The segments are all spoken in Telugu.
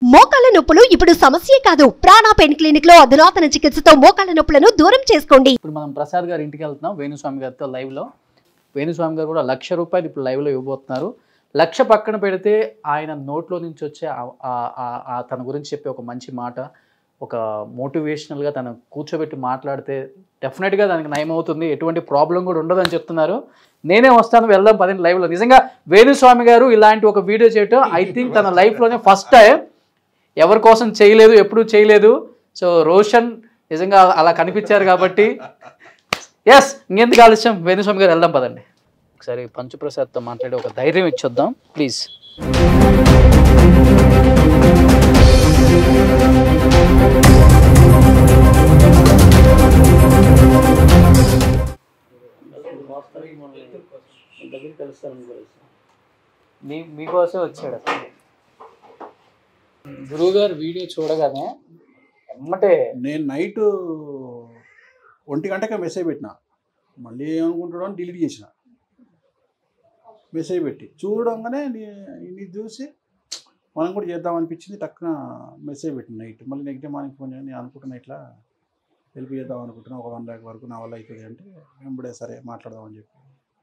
మోకాళ్ల నొప్పులు ఇప్పుడు సమస్యే కాదు ప్రాణ పెయిన్ క్లినిక్ లో అధునాతన చికిత్సతో మోకాళ్ల నొప్పులను దూరం చేసుకోండి ఇప్పుడు మనం ప్రసాద్ గారి ఇంటికి వెళ్తున్నాం వేణుస్వామి గారితో లైవ్లో వేణుస్వామి గారు కూడా లక్ష రూపాయలు ఇప్పుడు లైవ్లో ఇవ్వబోతున్నారు లక్ష పక్కన పెడితే ఆయన నోట్లో నుంచి వచ్చే ఆ- ఆ- ఆ- ఆ తన గురించి చెప్పే ఒక మంచి మాట ఒక మోటివేషనల్గా తను కూర్చోబెట్టి మాట్లాడితే డెఫినెట్గా దానికి నయం అవుతుంది ఎటువంటి ప్రాబ్లం కూడా ఉండదని చెప్తున్నారు నేనే వస్తాను వెళ్దాం పదండి లైవ్లో నిజంగా వేణుస్వామి గారు ఇలాంటి ఒక వీడియో చేయటం ఐ థింక్ తన లైఫ్లోనే ఫస్ట్ టైం ఎవరి కోసం చేయలేదు ఎప్పుడూ చేయలేదు సో రోషన్ నిజంగా అలా కనిపించారు కాబట్టి ఎస్ ఇంకెందుకు ఆలస్యం వేణుస్వామి గారు వెళ్దాం పదండి ఒకసారి పంచుప్రసాద్తో మాట్లాడి ఒక ధైర్యం ఇచ్చొద్దాం ప్లీజ్ మీ మీకోసం వచ్చాడు అసలు గురువుగారు వీడియో చూడగానే ఎమ్మటే నేను నైట్ ఒంటి గంటకే మెసేజ్ పెట్టిన మళ్ళీ ఏమనుకుంటాడో అని డిలీట్ చేసిన మెసేజ్ పెట్టి చూడంగానే నీ- ఇది చూసి మనం కూడా చేద్దాం అనిపించింది టక్కున మెసేజ్ పెట్టిన నైట్ మళ్ళీ నెక్స్ట్ డే మార్నింగ్ ఫోన్ చేయండి నేను అనుకుంటున్నా ఇట్లా హెల్ప్ చేద్దాం అనుకుంటున్నా ఒక వన్ ల్యాక్ వరకు నా వల్ల అవుతుంది అంటే వెంబడే సరే మాట్లాడదామని చెప్పి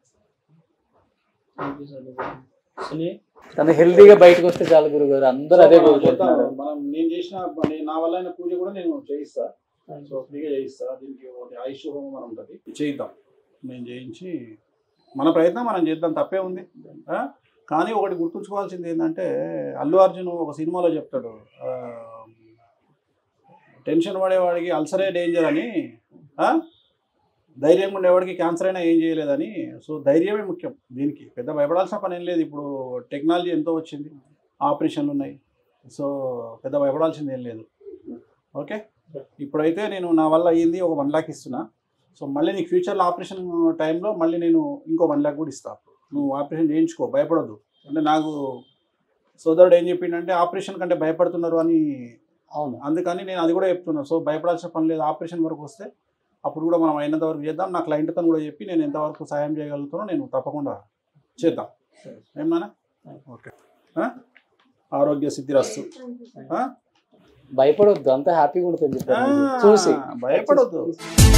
తను హెల్తీగా బయటకు వస్తే చాలు గురుగారు అందరూ అదే కోరుకుంటున్నారు మనం నేను చేసిన నేను నా వల్ల అయిన పూజ కూడా నేను చేయిస్తా సో ఫ్రీగా చేయిస్తా దీనికి ఒకటి ఆయుష్ హోమం అని ఉంటుంది చేయిద్దాం నేను చేయించి మన ప్రయత్నం మనం చేద్దాం తప్పే ఉంది ఆ? కానీ ఒకటి గుర్తుంచుకోవాల్సింది ఏంటంటే అల్లు అర్జున్ ఒక సినిమాలో చెప్తాడు ఆ, టెన్షన్ పడేవాడికి అల్సరే డేంజర్ అని ఆ? ధైర్యంగా ఉండేవాడికి క్యాన్సర్ అయినా ఏం చేయలేదని సో ధైర్యమే ముఖ్యం దీనికి పెద్ద భయపడాల్సిన పని ఏం లేదు ఇప్పుడు టెక్నాలజీ ఎంతో వచ్చింది ఆపరేషన్లు ఉన్నాయి సో పెద్ద భయపడాల్సింది ఏం లేదు ఓకే ఇప్పుడైతే నేను నా వల్ల అయ్యింది ఒక వన్ ల్యాక్ ఇస్తున్నా సో మళ్ళీ నీకు ఫ్యూచర్లో ఆపరేషన్ టైంలో మళ్ళీ నేను ఇంకో వన్ ల్యాక్ కూడా ఇస్తా నువ్వు ఆపరేషన్ చేయించుకో భయపడద్దు అంటే నాకు సోదరుడు ఏం చెప్పిండంటే ఆపరేషన్ కంటే భయపడుతున్నారు అని అవును అందుకని నేను అది కూడా చెప్తున్నా సో భయపడాల్సిన పని లేదు ఆపరేషన్ వరకు వస్తే అప్పుడు కూడా మనం అయినంత వరకు చేద్దాం నా క్లయింట్తో కూడా చెప్పి నేను ఎంతవరకు సాయం చేయగలుగుతానో నేను తప్పకుండా చేద్దాం ఏమన్నా ఓకే ఆ? ఆరోగ్య సిద్ధిరస్తు ఆ? భయపడొద్దు అంత హ్యాపీగా ఉంటుంది ఆ, చూసి భయపడొద్దు